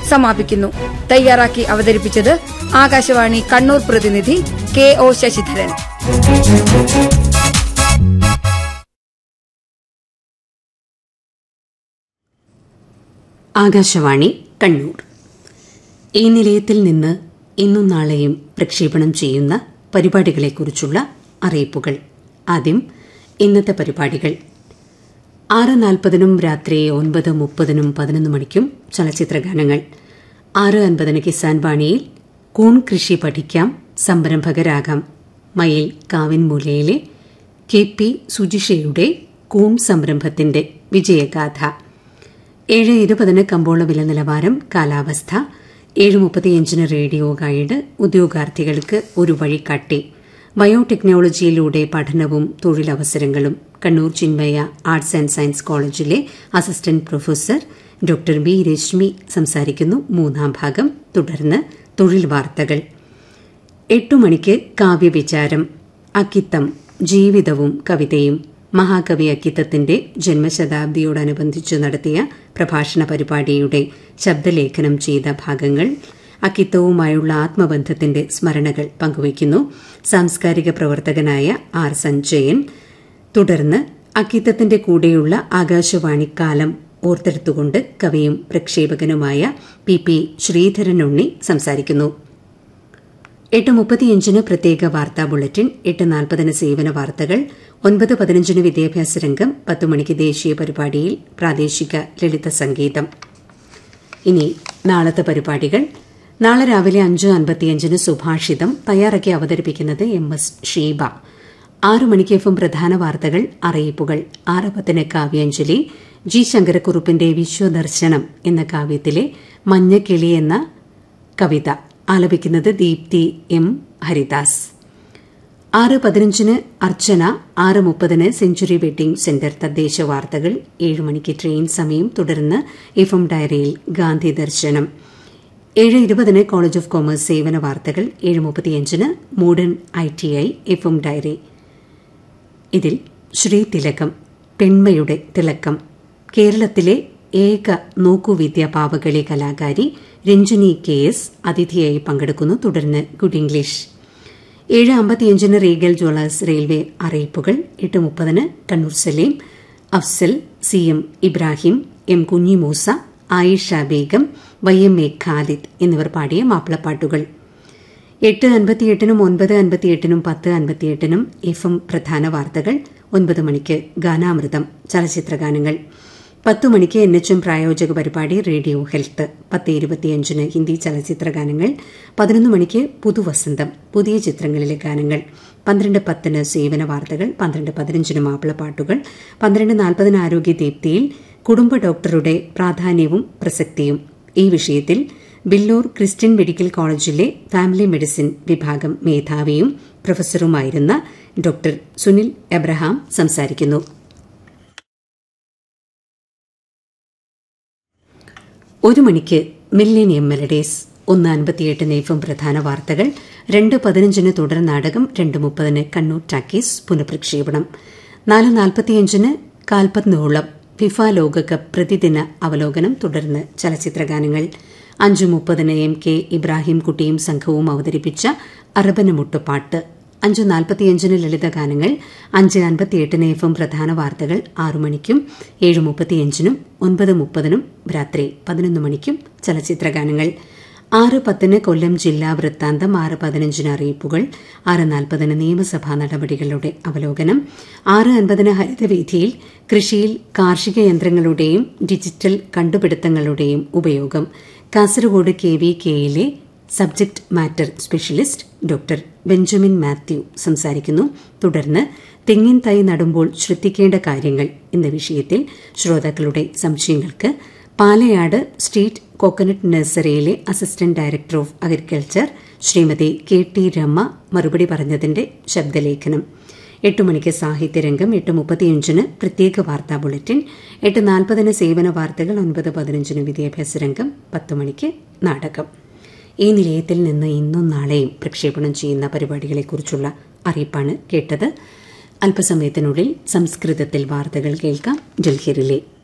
സമാപിക്കുന്നു തയ്യാറാക്കി അവതരിപ്പിച്ചത് ആകാശവാണി കണ്ണൂർ പ്രതിനിധി കെ ഒ ശശിധരൻ ആകാശവാണി കണ്ണൂർ ഈ നിലയത്തിൽ നിന്ന് ഇന്നും നാളെയും പ്രക്ഷേപണം ചെയ്യുന്ന പരിപാടികളെക്കുറിച്ചുള്ള അറിയിപ്പുകൾ ആദ്യം ഇന്നത്തെ പരിപാടികൾ ആറ് നാൽപ്പതിനും രാത്രി ഒൻപത് മുപ്പതിനും പതിനൊന്ന് മണിക്കും ചലച്ചിത്രഗാനങ്ങൾ ആറ് അൻപതിന് കിസാൻ വാണിയിൽ കൂൺ കൃഷി പഠിക്കാം സംരംഭകരാകാം മയിൽ കാവിൻമൂലയിലെ കെ പി സുജിഷയുടെ കൂൺ സംരംഭത്തിന്റെ വിജയഗാഥ ഏഴ് ഇരുപതിന് കമ്പോള വില നിലവാരം കാലാവസ്ഥ ഏഴ് മുപ്പത്തിയഞ്ചിന് റേഡിയോ ഗൈഡ് ഉദ്യോഗാർത്ഥികൾക്ക് ഒരു വഴികാട്ടി ബയോടെക്നോളജിയിലൂടെ പഠനവും തൊഴിലവസരങ്ങളും Kannur Chinmaya arts and science കോളേജിലെ assistant professor doctor B Reshmi സംസാരിക്കുന്നു മൂന്നാം ഭാഗം തുടർന്ന് തൊഴിൽ വാർത്തകൾ എട്ടു മണിക്ക് കാവ്യവിചാരം അക്കിത്തം ജീവിതവും കവിതയും മഹാകവി അക്കിത്തത്തിന്റെ ജന്മശതാബ്ദിയോടനുബന്ധിച്ച് നടത്തിയ പ്രഭാഷണ പരിപാടിയുടെ ശബ്ദലേഖനം ചെയ്ത ഭാഗങ്ങൾ അക്കിത്തവുമായുള്ള ആത്മബന്ധത്തിന്റെ സ്മരണകൾ പങ്കുവയ്ക്കുന്നു സാംസ്കാരിക പ്രവർത്തകനായ ആർ സഞ്ജയൻ തുടർന്ന് അക്കിത്തത്തിന്റെ കൂടെയുള്ള ആകാശവാണിക്കാലം ഓർത്തെടുത്തുകൊണ്ട് കവിയും പ്രക്ഷേപകനുമായ പി പി ശ്രീധരനുണ്ണി സംസാരിക്കുന്നു എട്ട് മുപ്പത്തിയഞ്ചിന് പ്രത്യേക വാർത്താ ബുള്ളറ്റിൻ എട്ട് നാൽപ്പതിന് സേവന വാർത്തകൾ ഒൻപത് പതിനഞ്ചിന് വിദ്യാഭ്യാസ രംഗം പത്ത് മണിക്ക് ദേശീയ പരിപാടിയിൽ പ്രാദേശിക ലളിത സംഗീതം ഇനി നാളത്തെ പരിപാടികൾ നാളെ രാവിലെ അഞ്ച് അൻപത്തിയഞ്ചിന് സുഭാഷിതം തയ്യാറാക്കി അവതരിപ്പിക്കുന്നത് എം എസ് ഷീബ ആറു മണിക്ക് എഫും പ്രധാന വാർത്തകൾ അറിയിപ്പുകൾ ആറ് പത്തിന് കാവ്യാഞ്ജലി ജി ശങ്കരക്കുറുപ്പിന്റെ വിശ്വദർശനം എന്ന കാവ്യത്തിലെ മഞ്ഞക്കിളി എന്ന കവിത ആലപിക്കുന്നത് ദീപ്തി എം ഹരിദാസ് ആറ് പതിനഞ്ചിന് അർച്ചന ആറ് മുപ്പതിന് സെഞ്ചുറി വെഡിംഗ് സെന്റർ തദ്ദേശ വാർത്തകൾ ഏഴ് മണിക്ക് ട്രെയിൻ സമയം തുടർന്ന് എഫ് എം ഡയറിയിൽ ഗാന്ധി ദർശനം ഏഴ് ഇരുപതിന് കോളേജ് ഓഫ് കോമേഴ്സ് സേവന വാർത്തകൾ ഏഴ് മുപ്പത്തിയഞ്ചിന് modern I T I F M diary ഇതിൽ ശ്രീ തിലകം പെൺമയുടെ തിളക്കം കേരളത്തിലെ ഏക നോക്കുവിദ്യ പാവകളി കലാകാരി രഞ്ജനി കെ എസ് അതിഥിയായി പങ്കെടുക്കുന്നു തുടർന്ന് ഗുഡ് ഇംഗ്ലീഷ് ഏഴ് അമ്പത്തിയഞ്ചിന് റീഗൽ ജ്വല്ലേഴ്സ് റെയിൽവേ അറിയിപ്പുകൾ എട്ട് മുപ്പതിന് Kannur Saleem Afzal C M Ibrahim M Kunhimoosa Ayisha Begum Y M A Khalid എന്നിവർ പാടിയ മാപ്പിളപ്പാട്ടുകൾ എട്ട് അൻപത്തിയെട്ടിനും ഒൻപത് അൻപത്തിയെട്ടിനും പത്ത് അൻപത്തിയെട്ടിനും എഫ് എം പ്രധാന വാർത്തകൾ ഒൻപത് മണിക്ക് ഗാനാമൃതം ചലച്ചിത്രഗാനങ്ങൾ പത്തു മണിക്ക് എൻ എച്ച് എം പ്രായോജക പരിപാടി റേഡിയോ ഹെൽത്ത് പത്ത് ഇരുപത്തിയഞ്ചിന് ഹിന്ദി ചലച്ചിത്ര ഗാനങ്ങൾ പതിനൊന്ന് മണിക്ക് പുതുവസന്തം പുതിയ ചിത്രങ്ങളിലെ ഗാനങ്ങൾ പന്ത്രണ്ട് പത്തിന് സേവന വാർത്തകൾ പന്ത്രണ്ട് പതിനഞ്ചിന് മാപ്പിളപ്പാട്ടുകൾ പന്ത്രണ്ട് നാൽപ്പതിന് ആരോഗ്യ ദീപ്തിയിൽ കുടുംബ ഡോക്ടറുടെ പ്രാധാന്യവും പ്രസക്തിയും ഈ വിഷയത്തിൽ ബില്ലൂർ ക്രിസ്ത്യൻ മെഡിക്കൽ കോളേജിലെ ഫാമിലി മെഡിസിൻ വിഭാഗം മേധാവിയും പ്രൊഫസറുമായിരുന്ന ഡോക്ടർ സുനിൽ എബ്രഹാം സംസാരിക്കുന്നു ഒരു മണിക്ക് മില്ലേനിയം മെലഡീസ് ഒന്ന് അൻപത്തിയെട്ടിന് എഫും പ്രധാന വാർത്തകൾ രണ്ട് പതിനഞ്ചിന് തുടർ നാടകം രണ്ട് മുപ്പതിന് കണ്ണൂർ ടാക്കീസ് പുനഃപ്രക്ഷേപണം നാല് നാൽപ്പത്തിയഞ്ചിന് കാൽപത്നോളം ഫിഫ ലോകകപ്പ് പ്രതിദിന അവലോകനം തുടർന്ന് ചലച്ചിത്രഗാനങ്ങൾ അഞ്ചു മുപ്പതിന് എം കെ ഇബ്രാഹിം കുട്ടിയും സംഘവും അവതരിപ്പിച്ച അറബന മുട്ടുപാട്ട് അഞ്ച് നാൽപ്പത്തിയഞ്ചിന് ലളിതഗാനങ്ങൾ അഞ്ച് അൻപത്തിയെട്ടിന് എഫും പ്രധാന വാർത്തകൾ ആറു മണിക്കും ഏഴ് മുപ്പത്തിയഞ്ചിനും ഒൻപത് മുപ്പതിനും രാത്രി പതിനൊന്ന് മണിക്കും ചലച്ചിത്രഗാനങ്ങൾ ആറ് പത്തിന് കൊല്ലം ജില്ലാ വൃത്താന്തം ആറ് പതിനഞ്ചിന് അറിയിപ്പുകൾ ആറ് നാൽപ്പതിന് നിയമസഭാ നടപടികളുടെ അവലോകനം ആറ് അൻപതിന് ഹരിതവീഥിയിൽ കൃഷിയിൽ കാർഷിക യന്ത്രങ്ങളുടെയും ഡിജിറ്റൽ കണ്ടുപിടുത്തങ്ങളുടെയും ഉപയോഗം കാസർഗോഡ് കെ വി കെയിലെ subject matter specialist doctor Benjamin Mathew സംസാരിക്കുന്നു തുടർന്ന് തെങ്ങിൻ തൈ നടുമ്പോൾ ശ്രദ്ധിക്കേണ്ട കാര്യങ്ങൾ എന്ന വിഷയത്തിൽ ശ്രോതാക്കളുടെ സംശയങ്ങൾക്ക് പാലയാട് സ്റ്റേറ്റ് കോക്കനട്ട് നഴ്സറിയിലെ assistant director of agriculture Srimathi K T Rema മറുപടി പറഞ്ഞതിന്റെ ശബ്ദലേഖനം എട്ട് മണിക്ക് സാഹിത്യരംഗം എട്ട് മുപ്പത്തിയഞ്ചിന് പ്രത്യേക വാർത്താ ബുള്ളറ്റിൻ എട്ട് നാൽപ്പതിന് സേവന വാർത്തകൾ ഒൻപത് പതിനഞ്ചിന് വിദ്യാഭ്യാസ രംഗം പത്ത് മണിക്ക് നാടകം ഈ നിലയത്തിൽ നിന്ന് ഇന്നും നാളെയും പ്രക്ഷേപണം ചെയ്യുന്ന പരിപാടികളെക്കുറിച്ചുള്ള അറിയിപ്പാണ് കേട്ടത് അല്പസമയത്തിനുള്ളിൽ സംസ്കൃതത്തിൽ വാർത്തകൾ കേൾക്കാം ഡൽഹി റിലേ